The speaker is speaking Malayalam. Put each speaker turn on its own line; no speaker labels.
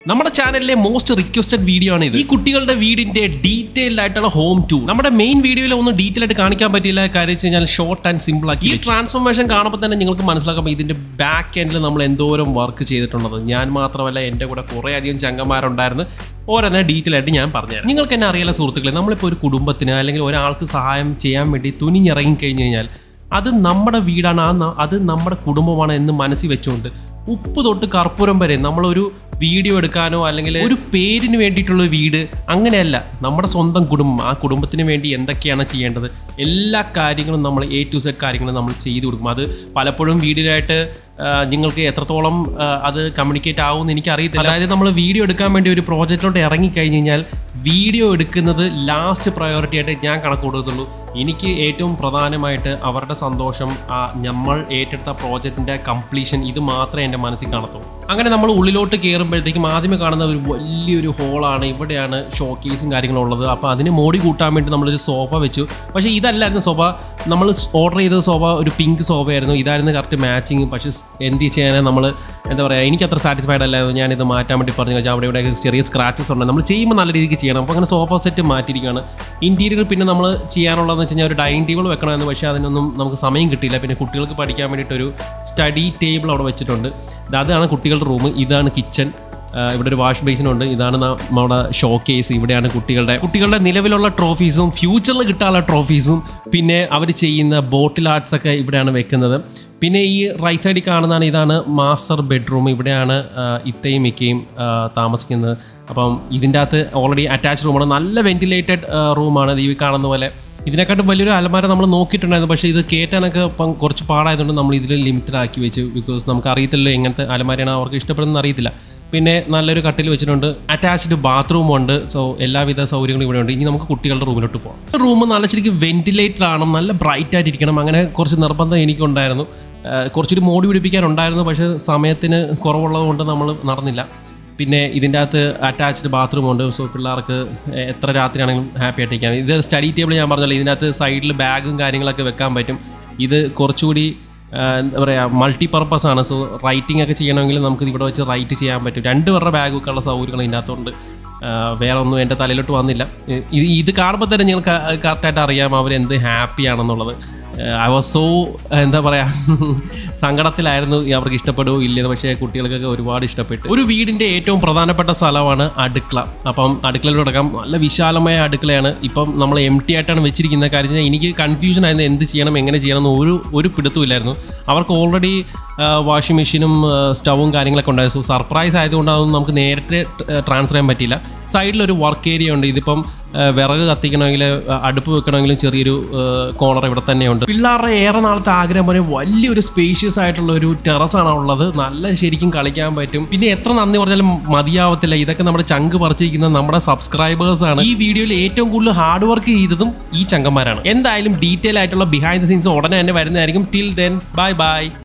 നമ്മുടെ ചാനലിലെ മോസ്റ്റ് റിക്വസ്റ്റഡ് വീഡിയോ ആണ് ഇത് ഈ കുട്ടികളുടെ വീടിന്റെ ഡീറ്റെയിൽഡ് ആയിട്ടുള്ള ഹോം ടൂർ നമ്മുടെ മെയിൻ വീഡിയോയിൽ ഒന്നും ഡീറ്റെയിൽ ആയിട്ട് കാണിക്കാൻ പറ്റില്ല കാര്യം വെച്ച് കഴിഞ്ഞാൽ ഷോർട്ട് ആൻഡ് സിമ്പിൾ ആക്കി ഈ ട്രാൻസ്ഫോർമേഷൻ കാണുമ്പോൾ തന്നെ നിങ്ങൾക്ക് മനസ്സിലാക്കാം ഇതിന്റെ ബാക്ക് എൻഡിൽ നമ്മൾ എന്തോരം വർക്ക് ചെയ്തിട്ടുള്ളത് ഞാൻ മാത്രമല്ല എൻ്റെ കൂടെ കുറേ അധികം ചങ്ങന്മാരുണ്ടായിരുന്നു ഓരോന്നെ ഡീറ്റെയിൽ ആയിട്ട് ഞാൻ പറഞ്ഞുതരാം നിങ്ങൾക്ക് എന്നെ അറിയാലോ സുഹൃത്തുക്കളെ നമ്മളിപ്പോൾ ഒരു കുടുംബത്തിന് അല്ലെങ്കിൽ ഒരാൾക്ക് സഹായം ചെയ്യാൻ വേണ്ടി തുനിഞ്ഞിറങ്ങി കഴിഞ്ഞു കഴിഞ്ഞാൽ അത് നമ്മുടെ വീടാണ് ആ ന- അത് നമ്മുടെ കുടുംബമാണ് എന്ന് മനസ്സിൽ വെച്ചുകൊണ്ട് ഉപ്പ് തൊട്ട് കർപ്പൂരം വരെ നമ്മളൊരു വീഡിയോ എടുക്കാനോ അല്ലെങ്കിൽ ഒരു പേരിന് വേണ്ടിയിട്ടുള്ള ഒരു വീട് അങ്ങനെയല്ല നമ്മുടെ സ്വന്തം കുടുംബം ആ കുടുംബത്തിന് വേണ്ടി എന്തൊക്കെയാണ് ചെയ്യേണ്ടത് എല്ലാ കാര്യങ്ങളും നമ്മൾ എ ടു സെഡ് കാര്യങ്ങളും നമ്മൾ ചെയ്തു കൊടുക്കും അത് പലപ്പോഴും വീഡിയോയായിട്ട് നിങ്ങൾക്ക് എത്രത്തോളം ആ, അത് കമ്മ്യൂണിക്കേറ്റ് ആവുമെന്ന് എനിക്ക് അറിയത്തില്ല അതായത് നമ്മൾ വീഡിയോ എടുക്കാൻ വേണ്ടി ഒരു പ്രോജക്റ്റിലോട്ട് ഇറങ്ങി കഴിഞ്ഞ് കഴിഞ്ഞാൽ വീഡിയോ എടുക്കുന്നത് ലാസ്റ്റ് പ്രയോറിറ്റി ആയിട്ട് ഞാൻ കണക്ക് കൊടുക്കത്തുള്ളൂ എനിക്ക് ഏറ്റവും പ്രധാനമായിട്ട് അവരുടെ സന്തോഷം ആ നമ്മൾ ഏറ്റെടുത്ത പ്രോജക്റ്റിന്റെ കംപ്ലീഷൻ ഇത് മാത്രമേ എൻ്റെ മനസ്സിൽ കാണത്തുള്ളൂ അങ്ങനെ നമ്മൾ ഉള്ളിലോട്ട് കയറുമ്പോഴത്തേക്കും ആദ്യമേ കാണുന്ന ഒരു വലിയൊരു ഹോളാണ് ഇവിടെയാണ് ഷോ കേസും കാര്യങ്ങളും ഉള്ളത് അപ്പോൾ അതിന് മോടി കൂട്ടാൻ വേണ്ടി നമ്മളൊരു സോഫ വെച്ചു പക്ഷേ ഇതല്ലായിരുന്നു സോഫ നമ്മൾ ഓർഡർ ചെയ്ത സോഫ ഒരു പിങ്ക് സോഫയായിരുന്നു ഇതായിരുന്നു കറക്റ്റ് മാച്ചിങ് പക്ഷേ എന്ത് ചെയ്യാൻ നമ്മൾ എന്താ പറയുക എനിക്ക് അത്ര സാറ്റിസ്ഫൈഡ് അല്ലായിരുന്നു ഞാനിത് മാറ്റാൻ വേണ്ടി പറഞ്ഞു കഴിഞ്ഞാൽ അവിടെ ഇവിടെ ചെറിയ സ്ക്രാച്ചസ് ഉണ്ട് നമ്മൾ ചെയ്യുമ്പോൾ നല്ല രീതിക്ക് ചെയ്യണം അപ്പോൾ അങ്ങനെ സോഫ സെറ്റ് മാറ്റിയിരിക്കുകയാണ് ഇൻറ്റീരിയർ പിന്നെ നമ്മൾ ചെയ്യാനുള്ളതെന്ന് വെച്ച് കഴിഞ്ഞാൽ ഒരു ഡൈനിങ് ടേബിൾ വെക്കണമെന്ന് പക്ഷേ അതിനൊന്നും നമുക്ക് സമയം കിട്ടിയില്ല പിന്നെ കുട്ടികൾക്ക് പഠിക്കാൻ വേണ്ടിയിട്ടൊരു സ്റ്റഡി ടേബിൾ അവിടെ വെച്ചിട്ടുണ്ട് ഇത് അതാണ് കുട്ടികളുടെ റൂം ഇതാണ് കിച്ചൺ ഇവിടെ ഒരു വാഷ് ബേസിനുണ്ട് ഇതാണ് ന- നമ്മുടെ ഷോ കേസ് ഇവിടെയാണ് കുട്ടികളുടെ കുട്ടികളുടെ നിലവിലുള്ള ട്രോഫീസും ഫ്യൂച്ചറിൽ കിട്ടാനുള്ള ട്രോഫീസും പിന്നെ അവർ ചെയ്യുന്ന ബോട്ടിൽ ആർട്സ് ഒക്കെ ഇവിടെയാണ് വെക്കുന്നത് പിന്നെ ഈ റൈറ്റ് സൈഡിൽ കാണുന്നതാണ് ഇതാണ് മാസ്റ്റർ ബെഡ്റൂം ഇവിടെയാണ് ആ, ഇത്തയും മിക്കയും ആ, താമസിക്കുന്നത് അപ്പം ഇതിൻ്റെ അകത്ത് ഓൾറെഡി അറ്റാച്ച് റൂമാണ് നല്ല വെന്റിലേറ്റഡ് റൂമാണ് ഈ കാണുന്ന പോലെ ഇതിനെക്കാട്ടും വലിയൊരു അലമാര നമ്മൾ നോക്കിയിട്ടുണ്ടായിരുന്നു പക്ഷേ ഇത് കയറ്റാനൊക്കെ ഇപ്പം കുറച്ച് പാടായതുകൊണ്ട് നമ്മൾ ഇതിൽ ലിമിറ്റഡ് ആക്കി വെച്ചു ബിക്കോസ് നമുക്ക് അറിയത്തില്ലല്ലോ എങ്ങനത്തെ അലമാരയാണ് അവർക്ക് ഇഷ്ടപ്പെടുന്നത് അറിയത്തില്ല പിന്നെ നല്ലൊരു കട്ടിൽ വെച്ചിട്ടുണ്ട് അറ്റാച്ച്ഡ് ബാത്റൂം ഉണ്ട് സോ എല്ലാവിധ സൗകര്യങ്ങളും ഇവിടെ ഉണ്ട് ഇനി നമുക്ക് കുട്ടികളുടെ റൂമിലോട്ട് പോകാം റൂം നല്ല ശരിക്കും വെന്റിലേറ്റഡ് ആണ് നല്ല ബ്രൈറ്റ് ആയിട്ടിരിക്കണം അങ്ങനെ കുറച്ച് നിർബന്ധം എനിക്കുണ്ടായിരുന്നു ആ, കുറച്ചൊരു മോടി പിടിപ്പിക്കാനുണ്ടായിരുന്നു പക്ഷേ സമയത്തിന് കുറവുള്ളത് കൊണ്ട് നമ്മൾ നടന്നില്ല പിന്നെ ഇതിൻ്റെ അകത്ത് അറ്റാച്ച്ഡ് ബാത്റൂം ഉണ്ട് സോ പിള്ളേർക്ക് എത്ര രാത്രിയാണെങ്കിലും ഹാപ്പി ആയിട്ടിരിക്കാം ഇത് സ്റ്റഡി ടേബിൾ ഞാൻ പറഞ്ഞല്ലോ ഇതിൻ്റെ അകത്ത് സൈഡിൽ ബാഗും കാര്യങ്ങളൊക്കെ വെക്കാൻ പറ്റും ഇത് കുറച്ചുകൂടി ആ, എന്താ പറയുക മൾട്ടി പർപ്പസ് ആണ് സോ റൈറ്റിംഗ് ഒക്കെ ചെയ്യണമെങ്കിൽ നമുക്ക് ഇവിടെ വെച്ച് റൈറ്റ് ചെയ്യാൻ പറ്റും രണ്ട് പേരുടെ ബാഗ് വെക്കാനുള്ള സൗകര്യങ്ങൾ ഇതിൻ്റെ അകത്തുണ്ട് ആ, വേറെ ഒന്നും എൻ്റെ തലയിലോട്ട് വന്നില്ല ഇത് ഇത് കാണുമ്പോൾ തന്നെ നിങ്ങൾക്ക് കറക്റ്റായിട്ട് അറിയാം അവരെന്ത് ഹാപ്പി ആണെന്നുള്ളത് ഐ വാസ് സോ എന്താ പറയുക സങ്കടത്തിലായിരുന്നു ഈ അവർക്ക് ഇഷ്ടപ്പെടുമോ ഇല്ലെന്ന് പക്ഷേ കുട്ടികൾക്കൊക്കെ ഒരുപാട് ഇഷ്ടപ്പെട്ടു ഒരു വീടിൻ്റെ ഏറ്റവും പ്രധാനപ്പെട്ട സ്ഥലമാണ് അടുക്കള അപ്പം അടുക്കളയിൽ കിടക്കാം നല്ല വിശാലമായ അടുക്കളയാണ് ഇപ്പം നമ്മൾ എം ടി ആയിട്ടാണ് വെച്ചിരിക്കുന്ന കാര്യം വെച്ചാൽ എനിക്ക് കൺഫ്യൂഷൻ ആയിരുന്നു എന്ത് ചെയ്യണം എങ്ങനെ ചെയ്യണം എന്ന് ഒരു ഒരു പിടുത്തമില്ലായിരുന്നു അവർക്ക് ഓൾറെഡി വാഷിംഗ് മെഷീനും സ്റ്റവും കാര്യങ്ങളൊക്കെ ഉണ്ടായിരുന്നു സോ സർപ്രൈസ് ആയതുകൊണ്ട് അതൊന്നും നമുക്ക് നേരിട്ട് ട്രാൻസ്ഫർ ചെയ്യാൻ പറ്റിയില്ല സൈഡിലൊരു വർക്ക് ഏരിയ ഉണ്ട് ഇതിപ്പം ആ, വിറക് കത്തിക്കണമെങ്കിൽ ആ, അടുപ്പ് വെക്കണമെങ്കിലും ചെറിയൊരു കോണർ ഇവിടെ തന്നെയുണ്ട് പിള്ളേരുടെ ഏറെ നാളത്തെ ആഗ്രഹം പോലെ വലിയൊരു സ്പേഷ്യസ് ആയിട്ടുള്ള ഒരു ടെറസാണ് ഉള്ളത് നല്ല ശരിക്കും കളിക്കാൻ പറ്റും പിന്നെ എത്ര നന്ദി പറഞ്ഞാലും മതിയാവത്തില്ല ഇതൊക്കെ നമ്മുടെ ചങ്ക് പറിച്ചിരിക്കുന്ന നമ്മുടെ സബ്സ്ക്രൈബേഴ്സ് ആണ് ഈ വീഡിയോയിൽ ഏറ്റവും കൂടുതൽ ഹാർഡ് വർക്ക് ചെയ്തതും ഈ ചങ്കന്മാരാണ് എന്തായാലും ഡീറ്റെയിൽ ആയിട്ടുള്ള ബിഹൈൻഡ് ദ സീൻസ് ഉടനെ തന്നെ വരുന്നതായിരിക്കും ടിൽ ദെൻ ബൈ ബൈ